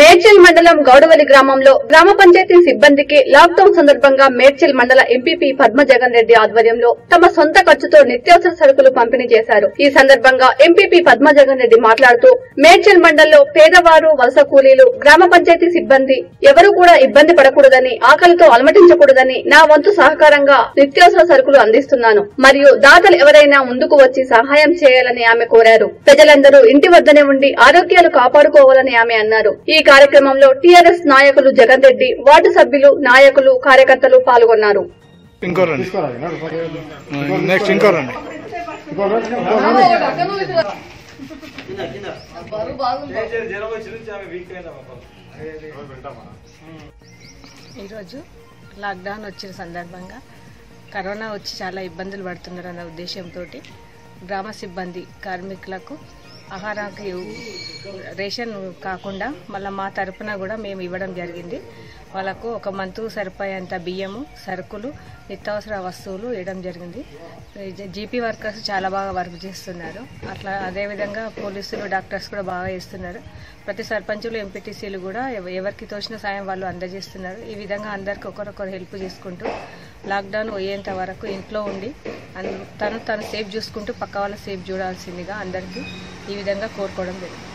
మేడ్చల్ మండలం గౌడవల్లి గ్రామంలో గ్రామ పంచాయతీ సిబ్బందికి లాక్డౌన్ సందర్భంగా మేడ్చల్ మండల ఎంపీపీ పద్మ జగన్ రెడ్డి ఆధ్వర్యంలో తమ సొంత ఖర్చుతో నిత్యావసర సరుకులు పంపిణీ చేశారు ఈ సందర్భంగా ఎంపీపీ పద్మ జగన్ రెడ్డి మాట్లాడుతూ మేడ్చల్ మండలంలో పేదవారు వలస కూలీలు గ్రామ పంచాయతీ సిబ్బంది ఎవరు కూడా ఇబ్బంది పడకూడదని ఆకలితో అలమటించకూడదని నా వంతు సహకారంగా నిత్యావసర సరుకులు అందిస్తున్నాను మరియు దాతలు ఎవరైనా ముందుకు వచ్చి సహాయం చేయాలని ఆమె కోరారు ప్రజలందరూ ఇంటి వద్దనే ఉండి ఆరోగ్యాలు కాపాడుకోవాలని ఆమె అన్నారు ఈ కార్యక్రమంలో టీఆర్ఎస్ నాయకులు జగన్ రెడ్డి వార్డు సభ్యులు నాయకులు కార్యకర్తలు పాల్గొన్నారు ఇంకో రండి నెక్స్ట్ ఇంకో రండి ఈరోజు లాక్డౌన్ వచ్చిన సందర్భంగా కరోనా వచ్చి చాలా ఇబ్బందులు పడుతున్నారన్న ఉద్దేశంతో గ్రామ సిబ్బంది కార్మికులకు ఆహారానికి రేషన్ కాకుండా మళ్ళీ మా తరపున కూడా మేము ఇవ్వడం జరిగింది వాళ్ళకు ఒక మంతు సరిపోయేంత బియ్యము సరుకులు నిత్యావసర వస్తువులు ఇవ్వడం జరిగింది జీపీ వర్కర్స్ చాలా బాగా వర్క్ చేస్తున్నారు అట్లా అదేవిధంగా పోలీసులు డాక్టర్స్ కూడా బాగా చేస్తున్నారు ప్రతి సర్పంచులు ఎంపీటీసీలు కూడా ఎవ- ఎవరికి తోచిన సాయం వాళ్ళు అందజేస్తున్నారు ఈ విధంగా అందరికి ఒకరొకరు హెల్ప్ చేసుకుంటూ లాక్డౌన్ పోయేంత వరకు ఇంట్లో ఉండి అన్- తను తను సేఫ్ చూసుకుంటూ పక్క వాళ్ళ సేఫ్ చూడాల్సిందిగా అందరికీ ఈ విధంగా కోరుకోవడం జరిగింది